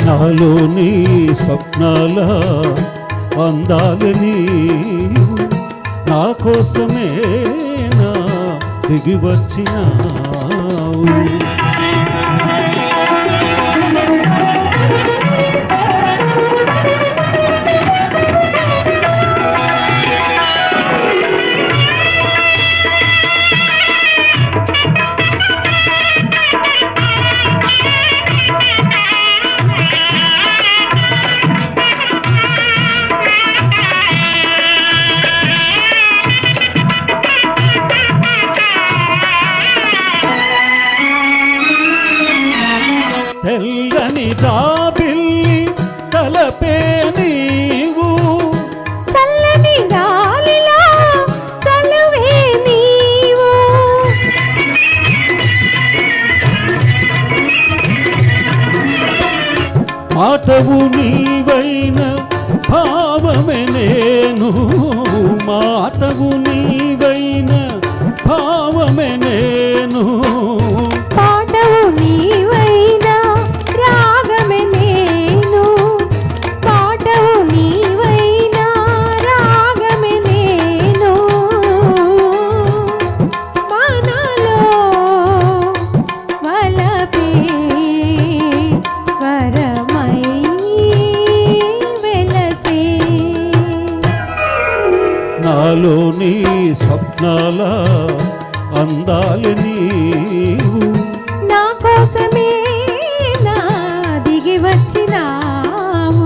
నాలోని స్వప్నాల అందాలని నా కోసమే నా దిగి వచ్చినావు తెల్లని జాబిల్లి తలపే నీవు చల్లని గాలిలో చలువే నీవు మాటవు నీవైన భావమే నేను మాటవు నీవైన భావమే నేను పాటవు నీవైనా రాగమే నేను పాటవు నీవైనా రాగమే నేను మనలో వలపే వరమై వెలసే నాలోని స్వప్నాల అందాలు నీవు నా కోసమే నా దిగి వచ్చినావు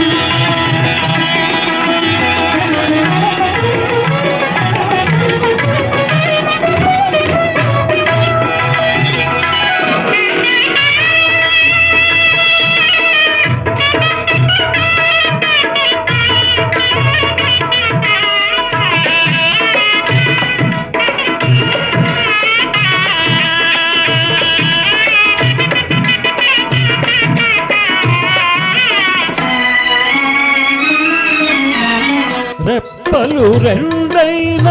రెప్పలు రెండైన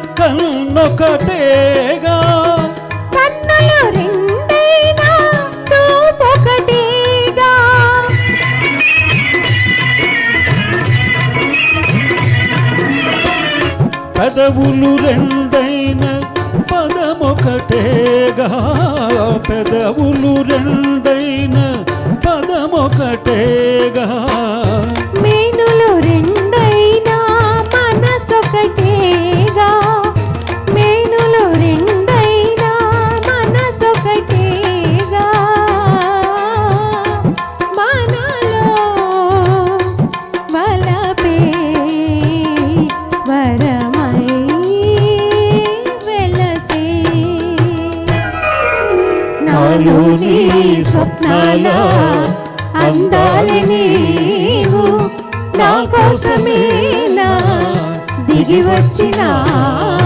కన్నొకటేగా కన్నులు రెండైనా చూపొకటేగా పెదవులు రెండైన పదమొకటేగా పెదవులు రెండైన పదమొకటేగా మేనులు రెండైనా మనసొకటేగా మేనులు రెండైనా మనసొకటేగా మనలో వలపే వరమై వెలసే నాలోని స్వప్నాల అందాలి నీవు నా కోసమే నా దిగి వచ్చినా